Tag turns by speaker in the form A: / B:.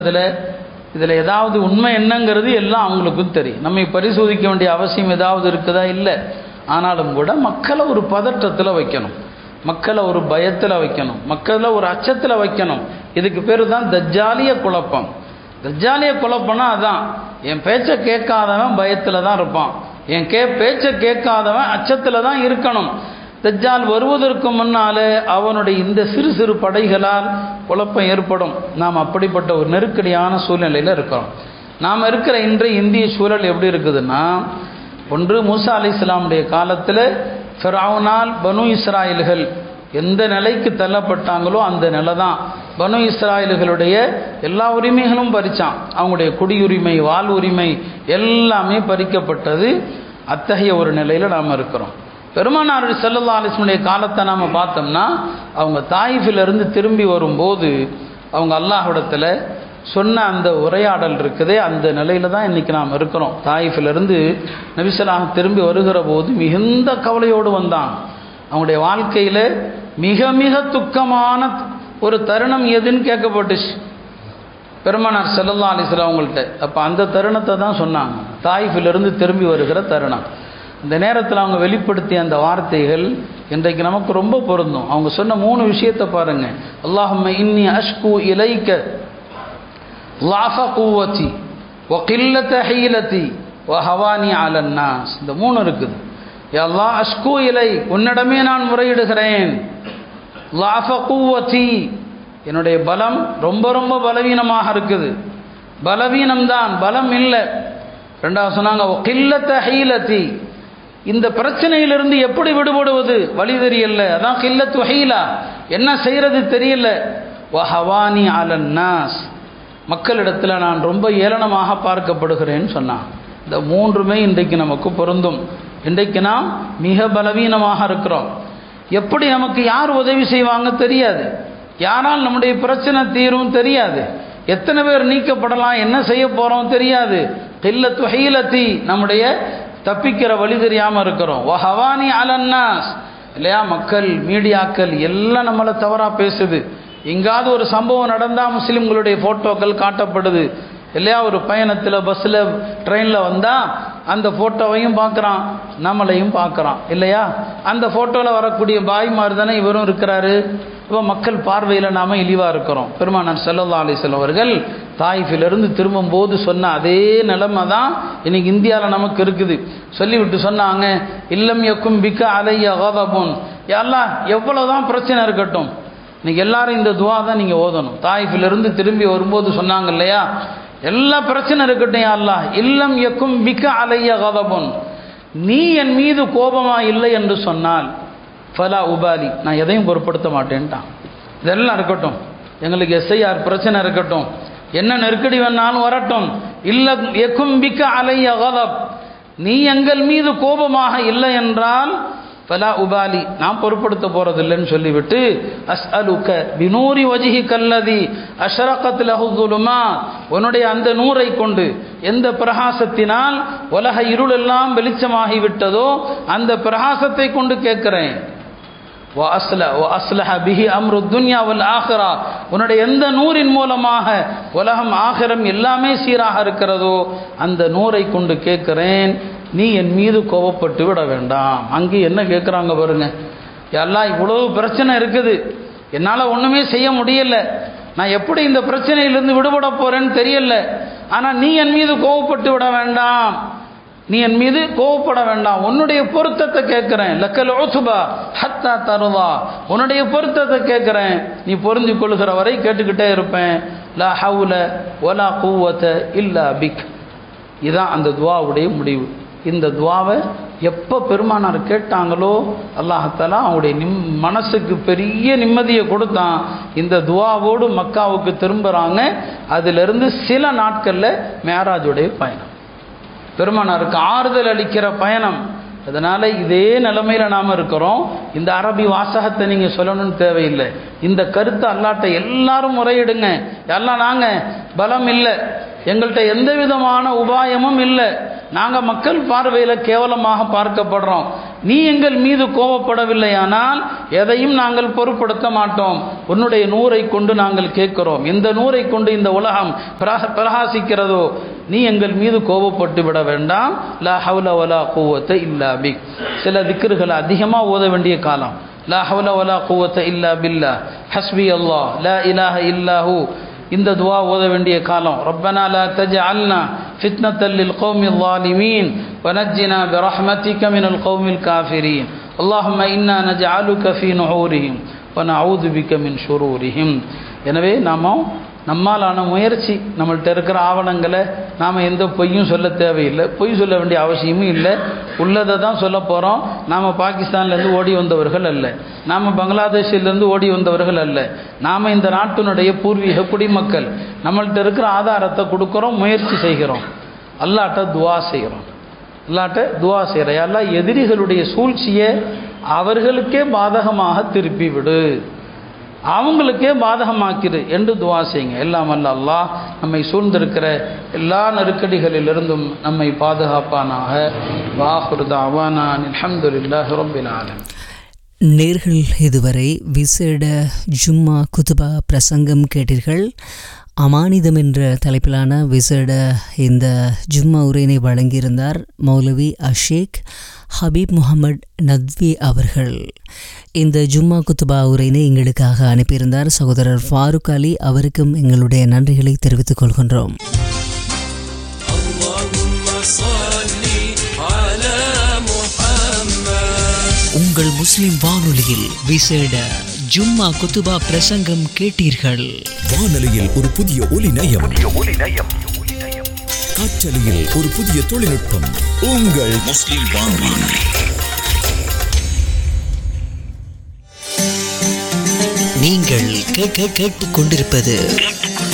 A: இதில் இதில் ஏதாவது உண்மை என்னங்கிறது எல்லாம் அவங்களுக்கும் தெரியும் நம்மை பரிசோதிக்க வேண்டிய அவசியம் ஏதாவது இருக்குதா இல்லை ஆனாலும் கூட மக்களை ஒரு பதற்றத்தில் வைக்கணும் மக்களை ஒரு பயத்தில் வைக்கணும் மக்களை ஒரு அச்சத்தில் வைக்கணும் இதுக்கு பேர் தான் தஜ்ஜாலிய குழப்பம் தஜ்ஜாலிய குழப்பம்னா அதான் என் பேச்சை கேட்காதவன் பயத்தில் தான் இருப்பான் என் கே பேச்சை கேட்காதவன் அச்சத்தில் தான் இருக்கணும் தஜ்ஜால் வருவதற்கு முன்னாலே அவனுடைய இந்த சிறு சிறு படைகளால் குழப்பம் ஏற்படும் நாம் அப்படிப்பட்ட ஒரு நெருக்கடியான சூழ்நிலையில் இருக்கிறோம் நாம் இருக்கிற இன்றைய இந்திய சூழல் எப்படி இருக்குதுன்னா ஒன்று மூசா அலி இஸ்லாமுடைய காலத்தில் ஃபிரௌனால் பனு இஸ்ராயல்கள் எந்த நிலைக்கு தள்ளப்பட்டாங்களோ அந்த நிலை தான் பனு இஸ்ராயல்களுடைய எல்லா உரிமைகளும் பறிச்சான் அவங்களுடைய குடியுரிமை வாழ் உரிமை எல்லாமே பறிக்கப்பட்டது அத்தகைய ஒரு நிலையில் நாம் இருக்கிறோம் பெருமானார் செல்லல்லா அலிஸ்மனுடைய காலத்தை நாம் பார்த்தோம்னா அவங்க தாயிஃபிலிருந்து திரும்பி வரும்போது அவங்க அல்லாஹிடத்தில் சொன்ன அந்த உரையாடல் இருக்குதே அந்த நிலையில தான் இன்றைக்கி நாம் இருக்கிறோம் தாயிஃபிலிருந்து நபிசலாக திரும்பி வருகிற போது மிகுந்த கவலையோடு வந்தான் அவங்களுடைய வாழ்க்கையில் மிக மிக துக்கமான ஒரு தருணம் எதுன்னு கேட்கப்பட்டுச்சு பெருமானார் செல்லல்லா அலிஸ்லாம் அவங்கள்ட்ட அப்போ அந்த தருணத்தை தான் சொன்னாங்க தாயிஃபிலிருந்து திரும்பி வருகிற தருணம் இந்த நேரத்தில் அவங்க வெளிப்படுத்திய அந்த வார்த்தைகள் இன்றைக்கு நமக்கு ரொம்ப பொருந்தும் அவங்க சொன்ன மூணு விஷயத்தை பாருங்க அல்லாஹம்ம இன்னி அஷ்கு இலைக்க லாஃப கூவத்தி ஒ கில்லத்த ஹீலத்தி ஒ ஹவானி அலன்னாஸ் இந்த மூணு இருக்குது எல்லா அஷ்கு இலை உன்னிடமே நான் முறையிடுகிறேன் லாஃப கூவத்தி என்னுடைய பலம் ரொம்ப ரொம்ப பலவீனமாக இருக்குது பலவீனம்தான் பலம் இல்லை ரெண்டாவது சொன்னாங்க ஒ கில்லத்த ஹீலத்தி இந்த பிரச்சனையிலிருந்து எப்படி விடுபடுவது வழி தெரியல அதான் கில்லத்து ஹீலா என்ன செய்யறது தெரியல வஹவானி அலன்னாஸ் மக்களிடத்தில் நான் ரொம்ப ஏளனமாக பார்க்கப்படுகிறேன்னு சொன்னான் இந்த மூன்றுமே இன்றைக்கு நமக்கு பொருந்தும் இன்றைக்கு நாம் மிக பலவீனமாக இருக்கிறோம் எப்படி நமக்கு யார் உதவி செய்வாங்க தெரியாது யாரால் நம்முடைய பிரச்சனை தீரும் தெரியாது எத்தனை பேர் நீக்கப்படலாம் என்ன செய்ய போகிறோம் தெரியாது கில்லத்து ஹீலத்தி நம்முடைய தப்பிக்கிற வழி தெரியாமல் இருக்கிறோம் ஹவானி அலன்னாஸ் இல்லையா மக்கள் மீடியாக்கள் எல்லாம் நம்மளை தவறாக பேசுது எங்காவது ஒரு சம்பவம் நடந்தால் முஸ்லீம்களுடைய ஃபோட்டோக்கள் காட்டப்படுது இல்லையா ஒரு பயணத்தில் பஸ்ஸில் ட்ரெயினில் வந்தால் அந்த ஃபோட்டோவையும் பார்க்குறான் நம்மளையும் பார்க்குறான் இல்லையா அந்த ஃபோட்டோவில் வரக்கூடிய பாய் மாதிரி தானே இவரும் இருக்கிறாரு இப்போ மக்கள் பார்வையில் நாம் இழிவாக இருக்கிறோம் பெருமானார் செல்லல்லா அலிஸ்லாம் அவர்கள் தாய்ஃபிலிருந்து திரும்பும் போது சொன்ன அதே நிலைமை தான் இன்னைக்கு இந்தியாவில் நமக்கு இருக்குது சொல்லிவிட்டு சொன்னாங்க இல்லம் எக்கும் பிக்க அலைய அகதபுன் எல்லாம் எவ்வளோ தான் பிரச்சனை இருக்கட்டும் இன்னைக்கு எல்லாரும் இந்த துவா தான் நீங்கள் ஓதணும் தாய்ஃபிலிருந்து திரும்பி வரும்போது சொன்னாங்க இல்லையா எல்லா பிரச்சனை இருக்கட்டும் அல்லா இல்லம் எக்கும் பிக்க அலைய கதபுன் நீ என் மீது கோபமா இல்லை என்று சொன்னால் ஃபலா உபாலி நான் எதையும் பொருட்படுத்த மாட்டேன்ட்டான் இதெல்லாம் இருக்கட்டும் எங்களுக்கு எஸ்ஐஆர் பிரச்சனை இருக்கட்டும் என்ன நெருக்கடி வேணாலும் வரட்டும் இல்ல எக்கும் பிக்க அலைய கதப் நீ எங்கள் மீது கோபமாக இல்லை என்றால் ஃபலா உபாலி நான் பொருட்படுத்த போறதில்லைன்னு சொல்லிவிட்டு அஸ் அலுக்க பினூரி வஜிஹி கல்லதி அஷரகத் லஹுதுலுமா உன்னுடைய அந்த நூரை கொண்டு எந்த பிரகாசத்தினால் உலக இருள் எல்லாம் வெளிச்சமாகி விட்டதோ அந்த பிரகாசத்தை கொண்டு கேட்கிறேன் உன்னுடைய எந்த நூறின் மூலமாக உலகம் ஆகிரம் எல்லாமே சீராக இருக்கிறதோ அந்த நூரை கொண்டு கேட்கிறேன் நீ என் மீது கோபப்பட்டு விட வேண்டாம் அங்கே என்ன கேட்குறாங்க பாருங்க எல்லாம் இவ்வளவு பிரச்சனை இருக்குது என்னால் ஒன்றுமே செய்ய முடியல நான் எப்படி இந்த பிரச்சனையிலிருந்து விடுபட போறேன்னு தெரியல ஆனால் நீ என் மீது கோவப்பட்டு விட வேண்டாம் நீ என் மீது கோவப்பட வேண்டாம் உன்னுடைய பொருத்தத்தை கேட்கிறேன் லக்கல் ஓசுபா ஹத்தா தருவா உன்னுடைய பொருத்தத்தை கேட்கிறேன் நீ பொருந்தி கொள்கிற வரை கேட்டுக்கிட்டே இருப்பேன் லா ஹவுல ஒலா கூவத்த இல்லா பிக் இதுதான் அந்த துவாவுடைய முடிவு இந்த துவாவை எப்போ பெருமானார் கேட்டாங்களோ அல்லாஹாலா அவங்களுடைய நிம் மனசுக்கு பெரிய நிம்மதியை கொடுத்தான் இந்த துவாவோடு மக்காவுக்கு திரும்புகிறாங்க அதிலிருந்து சில நாட்களில் மேராஜுடைய பயணம் பெருமானாருக்கு ஆறுதல் அளிக்கிற பயணம் அதனால் இதே நிலைமையில் நாம் இருக்கிறோம் இந்த அரபி வாசகத்தை நீங்கள் சொல்லணும்னு தேவையில்லை இந்த கருத்தை அல்லாட்ட எல்லாரும் முறையிடுங்க எல்லாம் நாங்கள் பலம் இல்லை எங்கள்கிட்ட எந்த விதமான உபாயமும் இல்லை நாங்கள் மக்கள் பார்வையில் கேவலமாக பார்க்கப்படுறோம் நீ எங்கள் மீது கோபப்படவில்லையானால் எதையும் நாங்கள் பொருட்படுத்த மாட்டோம் உன்னுடைய நூரை கொண்டு நாங்கள் கேட்கிறோம் எந்த நூரை கொண்டு இந்த உலகம் பிரக- பிரகாசிக்கிறதோ நீ எங்கள் மீது கோபப்பட்டு விட வேண்டாம் லா ஹவுல வலா கூவத்தை இல்லா பிக் சில திக்ருகளை அதிகமாக ஓத வேண்டிய காலம் லா ஹவுல வலா கூவத்தை இல்லா பில்லா ஹஸ்பி அல்லாஹ் லா இலாஹ இல்லாஹூ இந்த துவா ஓத வேண்டிய காலம் ரப்பனா லா தஜ்அல்னா ஃபித்னத்தல் லில் கௌமில் ظالمين ونجنا برحمتك من القوم الكافرين اللهم إنا نجعلك في نحورهم ونعوذ بك من شرورهم எனவே நாம நம்மாலான முயற்சி நம்மள்ட்ட இருக்கிற ஆவணங்களை நாம் எந்த பொய்யும் சொல்ல தேவையில்லை பொய் சொல்ல வேண்டிய அவசியமும் இல்லை உள்ளதை தான் சொல்ல போகிறோம் நாம் பாகிஸ்தான்லேருந்து ஓடி வந்தவர்கள் அல்ல நாம் பங்களாதேஷிலேருந்து ஓடி வந்தவர்கள் அல்ல நாம் இந்த நாட்டினுடைய பூர்வீக குடிமக்கள் நம்மள்ட்ட இருக்கிற ஆதாரத்தை கொடுக்குறோம் முயற்சி செய்கிறோம் அல்லாட்ட துவா செய்கிறோம் அல்லாட்ட துவா செய்கிற எல்லாம் எதிரிகளுடைய சூழ்ச்சியை அவர்களுக்கே பாதகமாக திருப்பி விடு அவங்களுக்கே பாதகமாக்கிடு என்று துவா செய்யுங்க எல்லாம் அல்ல அல்லாஹ் நம்மை சூழ்ந்திருக்கிற எல்லா நெருக்கடிகளிலிருந்தும் நம்மை பாதுகாப்பானாக வாஹுருதா அவானான் அல்ஹம்துலில்லாஹி ரப்பில் ஆலமீன்
B: நேர்கள் இதுவரை விசேட ஜும்மா குதுபா பிரசங்கம் கேட்டீர்கள் அமானிதம் என்ற தலைப்பிலான விசேட இந்த ஜும்மா உரையினை வழங்கியிருந்தார் மௌலவி அஷேக் ஹபீப் முகமது நத்வி அவர்கள் இந்த ஜும்மா குத்துபா உரையினை எங்களுக்காக அனுப்பியிருந்தார் சகோதரர் ஃபாரூக் அலி அவருக்கும் எங்களுடைய நன்றிகளை தெரிவித்துக் கொள்கின்றோம் உங்கள் முஸ்லிம் வானொலியில் விசேட ஜும்மா குத்துபா பிரசங்கம் கேட்டீர்கள்
C: வானொலியில் ஒரு புதிய ஒலி நயம் காற்றலையில் ஒரு புதிய தொழில்நுட்பம் உங்கள் முஸ்லிம் வானொலி
B: நீங்கள் கேட்க கேட்டுக் கொண்டிருப்பது